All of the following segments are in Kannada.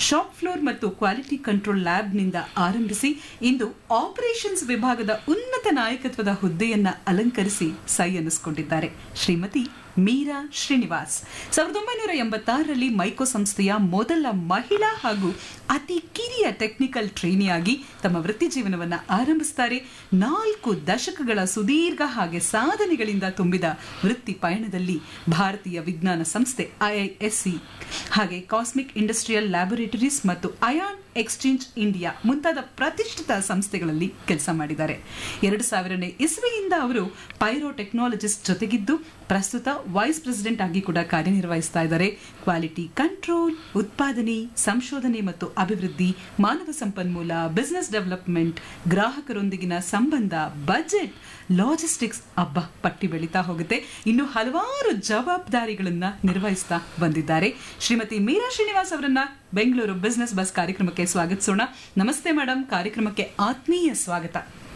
ಶಾಪ್ ಫ್ಲೋರ್ ಮತ್ತು ಕ್ವಾಲಿಟಿ ಕಂಟ್ರೋಲ್ ಲ್ಯಾಬ್ನಿಂದ ಆರಂಭಿಸಿ ಇಂದು ಆಪರೇಷನ್ಸ್ ವಿಭಾಗದ ಉನ್ನತ ನಾಯಕತ್ವದ ಹುದ್ದೆಯನ್ನ ಅಲಂಕರಿಸಿ ಸೈ ಅನ್ನಿಸಿಕೊಂಡಿದ್ದಾರೆ ಶ್ರೀಮತಿ ಮೀರಾ ಶ್ರೀನಿವಾಸ್ ಸಾವಿರದ ಒಂಬೈನೂರ ಎಂಬತ್ತಾರರಲ್ಲಿ ಮೈಕೋ ಸಂಸ್ಥೆಯ ಮೊದಲ ಮಹಿಳಾ ಹಾಗೂ ಅತಿ ಕಿರಿಯ ಟೆಕ್ನಿಕಲ್ ಟ್ರೈನಿಯಾಗಿ ತಮ್ಮ ವೃತ್ತಿ ಜೀವನವನ್ನು ಆರಂಭಿಸ್ತಾರೆ ನಾಲ್ಕು ದಶಕಗಳ ಸುದೀರ್ಘ ಹಾಗೆ ಸಾಧನೆಗಳಿಂದ ತುಂಬಿದ ವೃತ್ತಿ ಪಯಣದಲ್ಲಿ ಭಾರತೀಯ ವಿಜ್ಞಾನ ಸಂಸ್ಥೆ ಐಐಎಸ್ಸಿ ಹಾಗೆ ಕಾಸ್ಮಿಕ್ ಇಂಡಸ್ಟ್ರಿಯಲ್ ಲ್ಯಾಬೊರೇಟರೀಸ್ ಮತ್ತು ಅಯಾನ್ ಎಕ್ಸ್ಚೇಂಜ್ ಇಂಡಿಯಾ ಮುಂತಾದ ಪ್ರತಿಷ್ಠಿತ ಸಂಸ್ಥೆಗಳಲ್ಲಿ ಕೆಲಸ ಮಾಡಿದ್ದಾರೆ ಎರಡು ಸಾವಿರನೇ ಇಸ್ವಿಯಿಂದ ಅವರು ಪೈರೋ ಟೆಕ್ನಾಲಜಿಸ್ಟ್ ಜೊತೆಗಿದ್ದು ಪ್ರಸ್ತುತ ವೈಸ್ ಪ್ರೆಸಿಡೆಂಟ್ ಆಗಿ ಕೂಡ ಕಾರ್ಯನಿರ್ವಹಿಸ್ತಾ ಇದ್ದಾರೆ ಕ್ವಾಲಿಟಿ ಕಂಟ್ರೋಲ್ ಉತ್ಪಾದನೆ ಸಂಶೋಧನೆ ಮತ್ತು ಅಭಿವೃದ್ಧಿ ಮಾನವ ಸಂಪನ್ಮೂಲ ಬಿಸಿನೆಸ್ ಡೆವಲಪ್ಮೆಂಟ್ ಗ್ರಾಹಕರೊಂದಿಗಿನ ಸಂಬಂಧ ಬಜೆಟ್ ಲಾಜಿಸ್ಟಿಕ್ಸ್ ಅಬ್ಬ ಪಟ್ಟಿ ಬೆಳೀತಾ ಹೋಗುತ್ತೆ ಇನ್ನು ಹಲವಾರು ಜವಾಬ್ದಾರಿಗಳನ್ನ ನಿರ್ವಹಿಸ್ತಾ ಬಂದಿದ್ದಾರೆ ಶ್ರೀಮತಿ ಮೀರಾ ಶ್ರೀನಿವಾಸ್ ಅವರನ್ನ ಬೆಂಗಳೂರು ಬಿಸಿನೆಸ್ ಬಸ್ ಕಾರ್ಯಕ್ರಮಕ್ಕೆ ಸ್ವಾಗತಿಸೋಣ ನಮಸ್ತೆ ಮೇಡಮ್ ಕಾರ್ಯಕ್ರಮಕ್ಕೆ ಆತ್ಮೀಯ ಸ್ವಾಗತ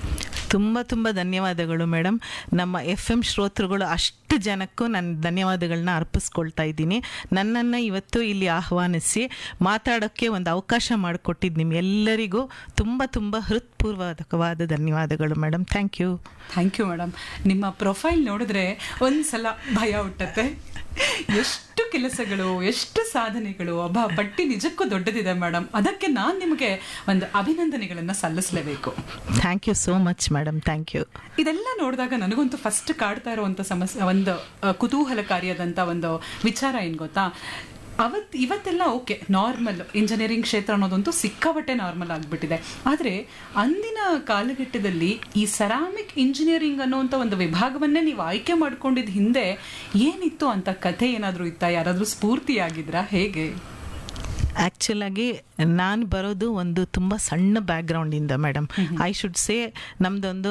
ತುಂಬ ತುಂಬ ಧನ್ಯವಾದಗಳು ಮೇಡಮ್ ನಮ್ಮ ಎಫ್ ಎಮ್ ಶ್ರೋತೃಗಳು ಅಷ್ಟು ಜನಕ್ಕೂ ನಾನು ಧನ್ಯವಾದಗಳನ್ನ ಅರ್ಪಿಸ್ಕೊಳ್ತಾ ಇದ್ದೀನಿ ನನ್ನನ್ನು ಇವತ್ತು ಇಲ್ಲಿ ಆಹ್ವಾನಿಸಿ ಮಾತಾಡೋಕ್ಕೆ ಒಂದು ಅವಕಾಶ ಮಾಡಿಕೊಟ್ಟಿದ್ದು ನಿಮ್ಮೆಲ್ಲರಿಗೂ ತುಂಬ ತುಂಬ ಹೃತ್ಪೂರ್ವಕವಾದ ಧನ್ಯವಾದಗಳು madam thank you thank you madam ನಿಮ್ಮ ಪ್ರೊಫೈಲ್ ನೋಡಿದ್ರೆ ಒಂದ್ಸಲ ಭಯ ಹುಟ್ಟತ್ತೆ ಎಷ್ಟು ಕೆಲಸಗಳು ಎಷ್ಟು ಸಾಧನೆಗಳು ಅಬ್ಬಾ ಪಟ್ಟಿ ನಿಜಕ್ಕೂ ದೊಡ್ಡದಿದೆ ಮೇಡಮ್ ಅದಕ್ಕೆ ನಾನು ನಿಮಗೆ ಒಂದು ಅಭಿನಂದನೆಗಳನ್ನ ಸಲ್ಲಿಸಲೇಬೇಕು thank you so much madam thank you ಇದೆಲ್ಲ ನೋಡಿದಾಗ ನನಗಂತೂ ಫಸ್ಟ್ ಕಾಡ್ತಾ ಇರುವಂತ ಸಮಸ್ಯೆ ಒಂದು ಆ, ಕುತೂಹಲಕಾರಿಯಾದಂಥ ಒಂದು ವಿಚಾರ ಏನು ಗೊತ್ತಾ ಅವತ್ ಇವತ್ತೆಲ್ಲ ಓಕೆ ನಾರ್ಮಲ್ ಇಂಜಿನಿಯರಿಂಗ್ ಕ್ಷೇತ್ರ ಅನ್ನೋದಂತೂ ಸಿಕ್ಕಾಪಟ್ಟೆ ನಾರ್ಮಲ್ ಆಗಿಬಿಟ್ಟಿದೆ ಆದರೆ ಅಂದಿನ ಕಾಲಘಟ್ಟದಲ್ಲಿ ಈ ಸೆರಾಮಿಕ್ ಇಂಜಿನಿಯರಿಂಗ್ ಅನ್ನೋಂಥ ಒಂದು ವಿಭಾಗವನ್ನೇ ನೀವು ಆಯ್ಕೆ ಮಾಡ್ಕೊಂಡಿದ್ದ ಹಿಂದೆ ಏನಿತ್ತು ಅಂತ ಕಥೆ ಏನಾದರೂ ಇತ್ತಾ ಯಾರಾದರೂ ಸ್ಫೂರ್ತಿಯಾಗಿದ್ರಾ ಹೇಗೆ ಆ್ಯಕ್ಚುಲಾಗಿ ನಾನು ಬರೋದು ಒಂದು ತುಂಬ ಸಣ್ಣ ಬ್ಯಾಕ್ಗ್ರೌಂಡಿಂದ ಮೇಡಮ್ ಐ ಶುಡ್ ಸೇ ನಮ್ಮದೊಂದು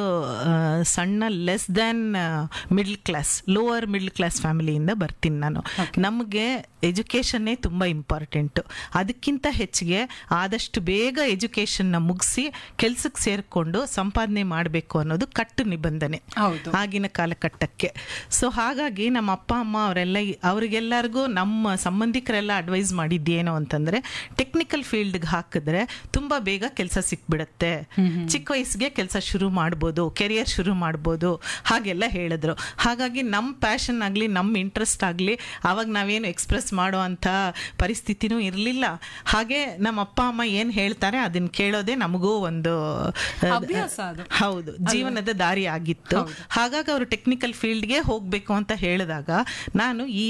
ಸಣ್ಣ less than middle class lower middle class ಫ್ಯಾಮಿಲಿಯಿಂದ ಬರ್ತೀನಿ ನಾನು ನಮಗೆ ಎಜುಕೇಷನ್ನೇ ತುಂಬ ಇಂಪಾರ್ಟೆಂಟು ಅದಕ್ಕಿಂತ ಹೆಚ್ಚಿಗೆ ಆದಷ್ಟು ಬೇಗ ಎಜುಕೇಷನ್ನ ಮುಗಿಸಿ ಕೆಲ್ಸಕ್ಕೆ ಸೇರಿಕೊಂಡು ಸಂಪಾದನೆ ಮಾಡಬೇಕು ಅನ್ನೋದು ಕಟ್ಟು ನಿಬಂಧನೆ ಹೌದು. ಆಗಿನ ಕಾಲಘಟ್ಟಕ್ಕೆ ಸೊ ಹಾಗಾಗಿ ನಮ್ಮ ಅಪ್ಪ ಅಮ್ಮ ಅವರೆಲ್ಲ ಅವರಿಗೆಲ್ಲರಿಗೂ ನಮ್ಮ ಸಂಬಂಧಿಕರೆಲ್ಲ ಅಡ್ವೈಸ್ ಮಾಡಿದ್ದೇನು ಅಂತಂದ್ರೆ ಟೆಕ್ನಿಕಲ್ ಫೀಲ್ಡ್ಗೆ ಹಾಕಿದ್ರೆ ತುಂಬಾ ಬೇಗ ಕೆಲಸ ಸಿಕ್ಬಿಡತ್ತೆ ಚಿಕ್ಕ ವಯಸ್ಸಿಗೆ ಕೆಲಸ ಶುರು ಮಾಡ್ಬೋದು ಕೆರಿಯರ್ ಶುರು ಮಾಡ್ಬೋದು ಹಾಗೆಲ್ಲ ಹೇಳಿದ್ರು ಹಾಗಾಗಿ ನಮ್ಮ ಪ್ಯಾಷನ್ ಆಗಲಿ ನಮ್ಮ ಇಂಟ್ರೆಸ್ಟ್ ಆಗಲಿ ಅವಾಗ ನಾವೇನು ಎಕ್ಸ್ಪ್ರೆಸ್ ಮಾಡೋ ಅಂಥ ಪರಿಸ್ಥಿತಿನೂ ಇರಲಿಲ್ಲ ಹಾಗೆ ನಮ್ಮ ಅಪ್ಪ ಅಮ್ಮ ಏನು ಹೇಳ್ತಾರೆ ಅದನ್ನ ಕೇಳೋದೇ ನಮಗೂ ಒಂದು ಆ, ಅಭ್ಯಾಸ ಅದು. ಹೌದು ಜೀವನದ ದಾರಿ ಆಗಿತ್ತು ಹಾಗಾಗಿ ಅವರು ಟೆಕ್ನಿಕಲ್ ಫೀಲ್ಡ್ಗೆ ಹೋಗಬೇಕು ಅಂತ ಹೇಳಿದಾಗ ನಾನು ಈ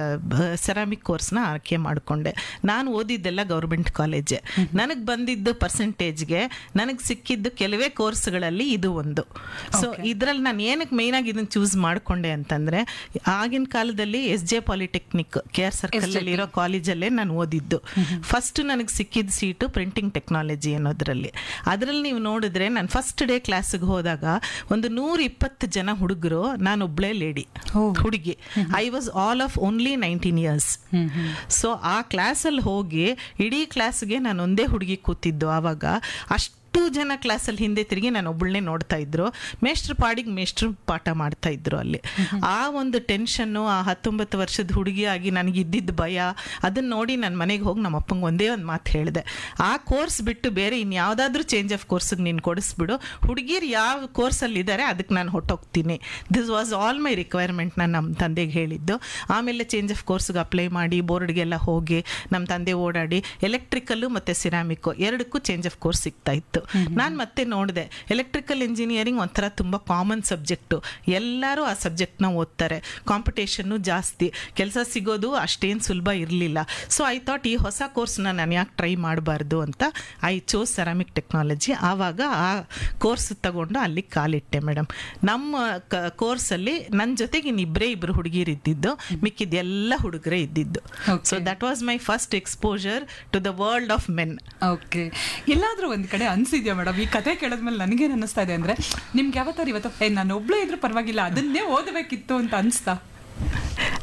ಸೆರಾಮಿಕ್ ಕೋರ್ಸ್ನ ಆಯ್ಕೆ ಮಾಡಿಕೊಂಡೆ ನಾನು ಓದಿದ್ದೆಲ್ಲ ಗೌರ್ಮೆಂಟ್ ಕಾಲೇಜೆ ನನಗೆ ಬಂದಿದ್ದು ಪರ್ಸೆಂಟೇಜ್ಗೆ ನನಗೆ ಸಿಕ್ಕಿದ್ದು ಕೆಲವೇ ಕೋರ್ಸ್ಗಳಲ್ಲಿ ಇದು ಒಂದು ಸೊ ಇದರಲ್ಲಿ ನಾನು ಏನಕ್ಕೆ ಮೇಯ್ನಾಗಿ ಇದನ್ನು ಚೂಸ್ ಮಾಡಿಕೊಂಡೆ ಅಂತಂದರೆ ಆಗಿನ ಕಾಲದಲ್ಲಿ S J polytechnic K R circle ಅಲ್ಲಿ ಇರೋ ಕಾಲೇಜಲ್ಲೇ ನಾನು ಓದಿದ್ದು ಫಸ್ಟ್ ನನಗೆ ಸಿಕ್ಕಿದ ಸೀಟು ಪ್ರಿಂಟಿಂಗ್ ಟೆಕ್ನಾಲಜಿ ಅನ್ನೋದ್ರಲ್ಲಿ ಅದರಲ್ಲಿ ನೀವು ನೋಡಿದ್ರೆ ನಾನು ಫಸ್ಟ್ ಡೇ ಕ್ಲಾಸಿಗೆ ಹೋದಾಗ ಒಂದು ನೂರ ಇಪ್ಪತ್ತು ಜನ ಹುಡುಗರು ನಾನು ಒಬ್ಳೇ ಲೇಡಿ ಹುಡುಗಿ I was all of only nineteen years so ಆ ಕ್ಲಾಸಲ್ಲಿ ಹೋಗಿ ಇಡೀ ಕ್ಲಾಸ್ಗೆ ನಾನು ಒಂದೇ ಹುಡುಗಿ ಕೂತಿದ್ದು ಆವಾಗ ಅಷ್ಟು ಜನ ಕ್ಲಾಸಲ್ಲಿ ಹಿಂದೆ ತಿರುಗಿ ನಾನು ಒಬ್ಬಳನ್ನೇ ನೋಡ್ತಾ ಇದ್ರು ಮೇಷ್ಟ್ರ ಪಾಡಿಗೆ ಮೇಷ್ಟ್ರು ಪಾಠ ಮಾಡ್ತಾ ಇದ್ರು ಅಲ್ಲಿ ಆ ಒಂದು ಟೆನ್ಷನ್ನು ಆ ಹತ್ತೊಂಬತ್ತು ವರ್ಷದ ಹುಡುಗಿಯಾಗಿ ನನಗೆ ಇದ್ದಿದ್ದ ಭಯ ಅದನ್ನ ನೋಡಿ ನನ್ನ ಮನೆಗೆ ಹೋಗಿ ನಮ್ಮ ಅಪ್ಪಂಗೆ ಒಂದೇ ಒಂದು ಮಾತು ಹೇಳಿದೆ ಆ ಕೋರ್ಸ್ ಬಿಟ್ಟು ಬೇರೆ ಇನ್ಯಾವುದಾದ್ರೂ ಚೇಂಜ್ ಆಫ್ ಕೋರ್ಸಿಗೆ ನೀನು ಕೊಡಿಸ್ಬಿಡು ಹುಡುಗಿರು ಯಾವ ಕೋರ್ಸಲ್ಲಿ ಇದ್ದಾರೆ ಅದಕ್ಕೆ ನಾನು ಹೊಟ್ಟೋಗ್ತೀನಿ this was all my requirement ನಾನು ನಮ್ಮ ತಂದೆಗೆ ಹೇಳಿದ್ದು ಆಮೇಲೆ ಚೇಂಜ್ ಆಫ್ ಕೋರ್ಸ್ಗೆ ಅಪ್ಲೈ ಮಾಡಿ ಬೋರ್ಡ್ಗೆಲ್ಲ ಹೋಗಿ ನಮ್ಮ ತಂದೆ ಓಡಾಡಿ ಎಲೆಕ್ಟ್ರಿಕಲ್ಲು ಮತ್ತು ಸಿರಾಮಿಕ್ಕು ಎರಡಕ್ಕೂ ಚೇಂಜ್ ಆಫ್ ಕೋರ್ಸ್ ಸಿಗ್ತಾ ಇತ್ತು ನಾನು ಮತ್ತೆ ನೋಡಿದೆ ಎಲೆಕ್ಟ್ರಿಕಲ್ ಇಂಜಿನಿಯರಿಂಗ್ ಒಂಥರ ತುಂಬ ಕಾಮನ್ ಸಬ್ಜೆಕ್ಟು ಎಲ್ಲರೂ ಆ ಸಬ್ಜೆಕ್ಟ್ನ ಓದ್ತಾರೆ ಕಾಂಪಿಟೇಷನ್ನು ಜಾಸ್ತಿ ಕೆಲಸ ಸಿಗೋದು ಅಷ್ಟೇನು ಸುಲಭ ಇರಲಿಲ್ಲ ಸೊ ಐ ಥಾಟ್ ಈ ಹೊಸ ಕೋರ್ಸ್ನ ನಾನು ಯಾಕೆ ಟ್ರೈ ಮಾಡಬಾರ್ದು ಅಂತ ಐ ಚೋಸ್ ಸೆರಾಮಿಕ್ ಟೆಕ್ನಾಲಜಿ ಆವಾಗ ಆ ಕೋರ್ಸ್ ತಗೊಂಡು ಅಲ್ಲಿ ಕಾಲಿಟ್ಟೆ ಮೇಡಮ್ ನಮ್ಮ ಕೋರ್ಸಲ್ಲಿ ನನ್ನ ಜೊತೆಗೆ ಇನ್ನಿಬ್ಬರೇ ಇಬ್ಬರು ಹುಡುಗಿರು ಇದ್ದಿದ್ದು ಮಿಕ್ಕಿದ ಎಲ್ಲ ಹುಡುಗರೇ ಇದ್ದಿದ್ದು Okay. So that was my first exposure to the world of men okay ಎಲ್ಲಾದ್ರೂ ಒಂದ್ ಕಡೆ ಅನ್ಸಿದ್ಯಾ ಮೇಡಮ್ ಈ ಕತೆ ಕೇಳಿದ್ಮೇಲೆ ನನಗೇನು ಅನ್ನಿಸ್ತಾ ಇದೆ ಅಂದ್ರೆ ನಿಮ್ಗೆ ಯಾವತ್ತಾರು ಇವತ್ತು ಏ ನಾನು ಒಬ್ಳೇ ಇದ್ರೂ ಪರವಾಗಿಲ್ಲ ಅದನ್ನೇ ಓದಬೇಕಿತ್ತು ಅಂತ ಅನ್ಸ್ತಾ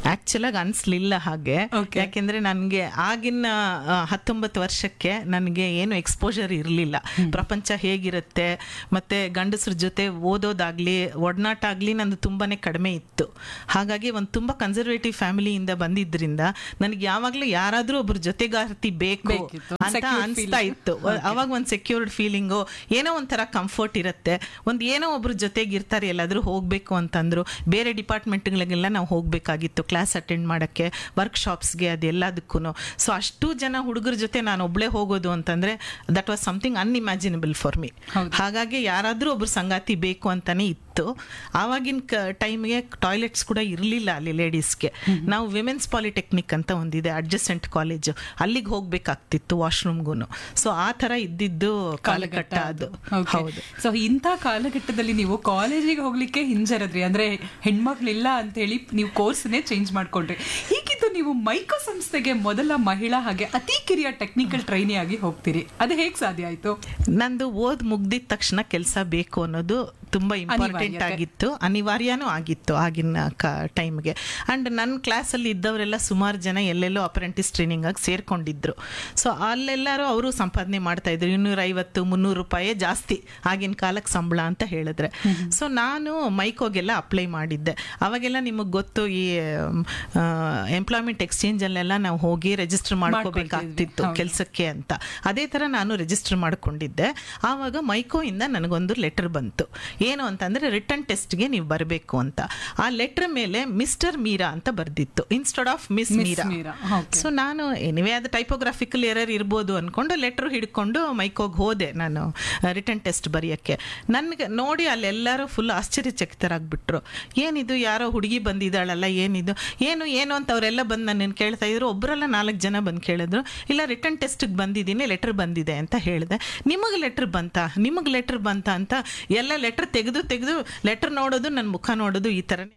ಆಕ್ಚುಲ್ ಆಗಿ ಅನ್ಸ್ಲಿಲ್ಲ ಹಾಗೆ Okay. ಯಾಕೆಂದ್ರೆ ನನಗೆ ಆಗಿನ ಆ, ಹತ್ತೊಂಬತ್ತು ವರ್ಷಕ್ಕೆ ನನಗೆ ಏನು ಎಕ್ಸ್ಪೋಜರ್ ಇರಲಿಲ್ಲ ಪ್ರಪಂಚ ಹೇಗಿರುತ್ತೆ ಮತ್ತೆ ಗಂಡಸ್ರ ಜೊತೆ ಓದೋದಾಗ್ಲಿ ಒಡನಾಟ ಆಗ್ಲಿ ನಂದು ತುಂಬಾನೇ ಕಡಿಮೆ ಇತ್ತು ಹಾಗಾಗಿ ಒಂದು ತುಂಬಾ ಕನ್ಸರ್ವೇಟಿವ್ ಫ್ಯಾಮಿಲಿಯಿಂದ ಬಂದಿದ್ರಿಂದ ನನಗೆ ಯಾವಾಗ್ಲೂ ಯಾರಾದ್ರೂ ಒಬ್ರು ಜೊತೆಗಾರ್ತಿ ಬೇಕು ಬೇಕಿತ್ತು. ಅಂತ Secure ಅನ್ಸ್ತಾ feeling. ಇತ್ತು ಅವಾಗ ಒಂದು ಸೆಕ್ಯೂರ್ಡ್ ಫೀಲಿಂಗು ಏನೋ ಒಂಥರ ಕಂಫರ್ಟ್ ಇರುತ್ತೆ ಒಂದು ಏನೋ ಒಬ್ರು ಜೊತೆಗೆ ಇರ್ತಾರೆ ಎಲ್ಲಾದ್ರೂ ಹೋಗ್ಬೇಕು ಅಂತಂದ್ರು ಬೇರೆ ಡಿಪಾರ್ಟ್ಮೆಂಟ್ಗಳಿಗೆಲ್ಲ ನಾವು ಹೋಗ್ಬೇಕಾಗಿತ್ತು ಕ್ಲಾಸ್ ಅಟೆಂಡ್ ಮಾಡಕ್ಕೆ ವರ್ಕ್ಶಾಪ್ಸ್ಗೆ ಅದೆಲ್ಲದಕ್ಕೂ ಸೊ ಅಷ್ಟು ಜನ ಹುಡುಗರ ಜೊತೆ ನಾನು ಒಬ್ಳೆ ಹೋಗೋದು ಅಂತಂದ್ರೆ that was something unimaginable for me ಹೌದು. ಹಾಗಾಗಿ ಯಾರಾದ್ರೂ ಒಬ್ರು ಸಂಗಾತಿ ಬೇಕು ಅಂತಾನೆ ಇತ್ತು ಆವಾಗಿನ ಟೈಮ್ಗೆ ಟಾಯ್ಲೆಟ್ಸ್ ಕೂಡ ಇರಲಿಲ್ಲ ಅಲ್ಲಿ ಲೇಡೀಸ್ಗೆ ನಾವು ವಿಮೆನ್ಸ್ ಪಾಲಿಟೆಕ್ನಿಕ್ ಅಂತ ಒಂದಿದೆ ಅಡ್ಜಸೆಂಟ್ ಕಾಲೇಜು ಅಲ್ಲಿಗೆ ಹೋಗ್ಬೇಕಾಗ್ತಿತ್ತು ವಾಶ್ರೂಮ್ಗೂ ಸೊ ಆ ಥರ ಇದ್ದಿದ್ದು ಕಾಲಘಟ್ಟ ಅದು ಹೌದು ಸೊ ಇಂಥ ಕಾಲಘಟ್ಟದಲ್ಲಿ ನೀವು ಕಾಲೇಜಿಗೆ ಹೋಗ್ಲಿಕ್ಕೆ ಹಿಂಜರದ್ರಿ ಅಂದ್ರೆ ಹೆಣ್ಮಕ್ಳಿಲ್ಲ ಅಂತ ಹೇಳಿ ನೀವು ಕೋರ್ಸ್ನೇ ಚೇಂಜ್ ಮಾಡ್ಕೊಂಡ್ರಿ ಹೀಗಿದ್ದು ನೀವು ಮೈಕೋ ಸಂಸ್ಥೆಗೆ ಮೊದಲ ಮಹಿಳಾ ಹಾಗೆ ಅತಿ ಕಿರಿಯ ಟೆಕ್ನಿಕಲ್ ಟ್ರೈನಿ ಆಗಿ ಹೋಗ್ತೀರಿ ಅದು ಹೇಗ್ ಸಾಧ್ಯ ಆಯ್ತು ನಂದು ಓದ್ ಮುಗ್ದಿದ ತಕ್ಷಣ ಕೆಲಸ ಬೇಕು ಅನ್ನೋದು ತುಂಬಾ ಇಂಪಾರ್ಟೆಂಟ್ ಅನಿವಾರ್ಯತೆ. ಆಗಿತ್ತು ಅನಿವಾರ್ಯನೂ ಆಗಿತ್ತು ಆಗಿನ ಟೈಮ್ಗೆ ಅಂಡ್ ನನ್ನ ಕ್ಲಾಸಲ್ಲಿ ಇದ್ದವರೆಲ್ಲ ಸುಮಾರು ಜನ ಎಲ್ಲೆಲ್ಲೋ ಅಪ್ರೆಂಟಿಸ್ ಟ್ರೈನಿಂಗ್ ಆಗಿ ಸೇರ್ಕೊಂಡಿದ್ರು ಸೊ ಅಲ್ಲೆಲ್ಲರೂ ಅವರು ಸಂಪಾದನೆ ಮಾಡ್ತಾ ಇದ್ರು ಇನ್ನೂರ ಐವತ್ತು ಮುನ್ನೂರು ರೂಪಾಯಿ ಜಾಸ್ತಿ ಆಗಿನ ಕಾಲಕ್ಕೆ ಸಂಬಳ ಅಂತ ಹೇಳಿದ್ರೆ ಸೊ ನಾನು ಮೈಕೋಗೆಲ್ಲ ಅಪ್ಲೈ ಮಾಡಿದ್ದೆ ಅವಾಗೆಲ್ಲ ನಿಮಗೆ ಗೊತ್ತು ಈ ಎಂಪ್ಲಾಯ್ಮೆಂಟ್ ಎಕ್ಸ್ಚೇಂಜಲ್ಲೆಲ್ಲ ನಾವು ಹೋಗಿ ರಿಜಿಸ್ಟರ್ ಮಾಡ್ಕೋಬೇಕಾಗ್ತಿತ್ತು ಹೌದು. ಕೆಲಸಕ್ಕೆ ಅಂತ ಅದೇ ಥರ ನಾನು ರಿಜಿಸ್ಟರ್ ಮಾಡ್ಕೊಂಡಿದ್ದೆ ಆವಾಗ ಮೈಕೋ ಇಂದ ನನಗೊಂದು ಲೆಟರ್ ಬಂತು ಏನು ಅಂತಂದ್ರೆ ರಿಟರ್ನ್ ಟೆಸ್ಟ್ಗೆ ನೀವು ಬರಬೇಕು ಅಂತ ಆ ಲೆಟರ್ ಮೇಲೆ ಮಿಸ್ಟರ್ ಮೀರಾ ಅಂತ ಬರ್ದಿತ್ತು instead of miss Miss Meera Meera, okay. So ನಾನು ಎನಿವೇ ಅದು ಟೈಪೋಗ್ರಾಫಿಕಲ್ ಎರರ್ ಇರ್ಬೋದು ಅನ್ಕೊಂಡು ಲೆಟರ್ ಹಿಡ್ಕೊಂಡು ಮೈಕೋಗಿ ಹೋದೆ ನಾನು ರಿಟರ್ನ್ ಟೆಸ್ಟ್ ಬರೆಯೋಕ್ಕೆ ನನಗೆ ನೋಡಿ ಅಲ್ಲೆಲ್ಲರೂ ಫುಲ್ ಆಶ್ಚರ್ಯಚಕಿತರಾಗ್ಬಿಟ್ರು ಏನಿದು ಯಾರೋ ಹುಡುಗಿ ಬಂದಿದ್ದಾಳಲ್ಲ ಏನಿದು ಏನು ಏನು ಅಂತ ಅವರೆಲ್ಲ ಬಂದು ನನ್ನನ್ನು ಕೇಳ್ತಾ ಇದ್ರು ಒಬ್ಬರಲ್ಲ ನಾಲ್ಕು ಜನ ಬಂದು ಕೇಳಿದ್ರು ಇಲ್ಲ ರಿಟರ್ನ್ ಟೆಸ್ಟ್ಗೆ ಬಂದಿದ್ದೀನಿ ಲೆಟರ್ ಬಂದಿದೆ ಅಂತ ಹೇಳಿದೆ ನಿಮಗೆ ಲೆಟರ್ ಬಂತಾ ನಿಮಗೆ ಲೆಟರ್ ಬಂತಾ ಅಂತ ಎಲ್ಲ ಲೆಟರ್ ತೆಗೆದು ತೆಗೆದು ಲೆಟರ್ ನೋಡೋದು ನನ್ನ ಮುಖ ನೋಡೋದು ಈ ಥರನೇ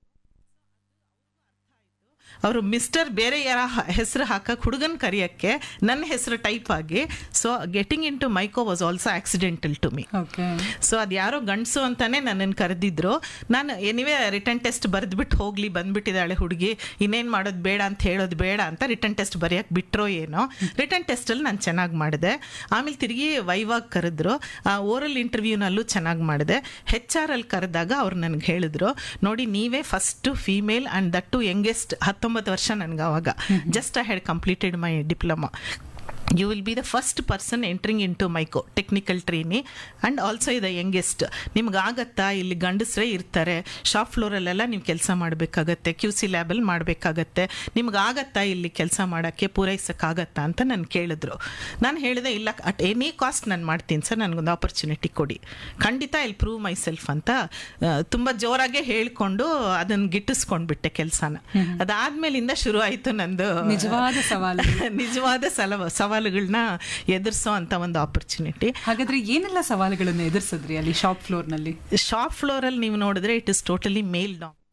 ಅವರು ಮಿಸ್ಟರ್ ಬೇರೆ ಯಾರ ಹೆಸರು ಹಾಕಕ್ ಹುಡುಗನ್ ಕರೆಯಕ್ಕೆ ನನ್ನ ಹೆಸರು ಟೈಪ್ ಆಗಿ so getting into MICO was also accidental to me okay so ಅದು ಯಾರೋ ಗಂಡಸು ಅಂತಾನೆ ನನ್ನನ್ನು ಕರೆದಿದ್ರು ನಾನು ಎನಿವೇ ರಿಟರ್ನ್ ಟೆಸ್ಟ್ ಬರೆದ್ಬಿಟ್ಟು ಹೋಗ್ಲಿ ಬಂದ್ಬಿಟ್ಟಿದ್ದಾಳೆ ಹುಡುಗಿ ಇನ್ನೇನು ಮಾಡೋದು ಬೇಡ ಅಂತ ಹೇಳೋದು ಬೇಡ ಅಂತ ರಿಟರ್ನ್ ಟೆಸ್ಟ್ ಬರೆಯಕ್ಕೆ ಬಿಟ್ರೋ ಏನೋ ರಿಟರ್ನ್ ಟೆಸ್ಟಲ್ಲಿ ನಾನು ಚೆನ್ನಾಗಿ ಮಾಡಿದೆ ಆಮೇಲೆ ತಿರುಗಿ ವೈವಾಗ ಕರೆದ್ರು ಆ ಓರಲ್ ಇಂಟರ್ವ್ಯೂನಲ್ಲೂ ಚೆನ್ನಾಗಿ ಮಾಡಿದೆ ಹೆಚ್ ಆರ್ ಅಲ್ಲಿ ಕರೆದಾಗ ಅವ್ರು ನನಗೆ ಹೇಳಿದ್ರು ನೋಡಿ ನೀವೇ first female and that too youngest ಹತ್ತೊಂಬತ್ತು ವರ್ಷ ನನಗೆ ಅವಾಗ just I had completed my diploma you will be the first person entering into MICO technical trainee and also ಇದು ಯಂಗೆಸ್ಟ್ ನಿಮ್ಗೆ ಆಗತ್ತಾ ಇಲ್ಲಿ ಗಂಡಸರೇ ಇರ್ತಾರೆ ಶಾಪ್ ಫ್ಲೋರಲ್ಲೆಲ್ಲ ನೀವು ಕೆಲಸ ಮಾಡಬೇಕಾಗತ್ತೆ ಕ್ಯೂ ಸಿ ಲ್ಯಾಬಲ್ಲಿ ಮಾಡಬೇಕಾಗತ್ತೆ ನಿಮ್ಗೆ ಆಗತ್ತಾ ಇಲ್ಲಿ ಕೆಲಸ ಮಾಡೋಕ್ಕೆ ಪೂರೈಸೋಕ್ಕಾಗತ್ತಾ ಅಂತ ನಾನು ಕೇಳಿದ್ರು ನಾನು ಹೇಳಿದೆ ಇಲ್ಲ ಅಟ್ ಎನಿ ಕಾಸ್ಟ್ ನಾನು ಮಾಡ್ತೀನಿ ಸರ್ ನನಗೊಂದು ಆಪರ್ಚುನಿಟಿ ಕೊಡಿ ಖಂಡಿತ ಇಲ್ಲಿ ಪ್ರೂವ್ ಮೈ ಸೆಲ್ಫ್ ಅಂತ ಆ, ತುಂಬ ಜೋರಾಗೆ ಹೇಳ್ಕೊಂಡು ಅದನ್ನು ಗಿಟ್ಟಿಸ್ಕೊಂಡ್ಬಿಟ್ಟೆ ಕೆಲಸನ ಅದಾದ್ಮೇಲಿಂದ ಶುರು ಆಯಿತು ನಂದು ನಿಜವಾದ ಸವಾಲು ನಿಜವಾದ ಸಲವ ಸವಾಲುಗಳನ್ನ ಎದುರಿಸೋ ಅಂತ ಒಂದು ಆಪರ್ಚುನಿಟಿ ಹಾಗಾದ್ರೆ ಏನೆಲ್ಲ ಸವಾಲುಗಳನ್ನು ಎದುರಿಸಿದ್ರಿ ಅಲ್ಲಿ ಶಾಪ್ ಫ್ಲೋರ್ ನಲ್ಲಿ ಶಾಪ್ ಫ್ಲೋರಲ್ಲಿ ನೀವು ನೋಡಿದ್ರೆ it is totally male dam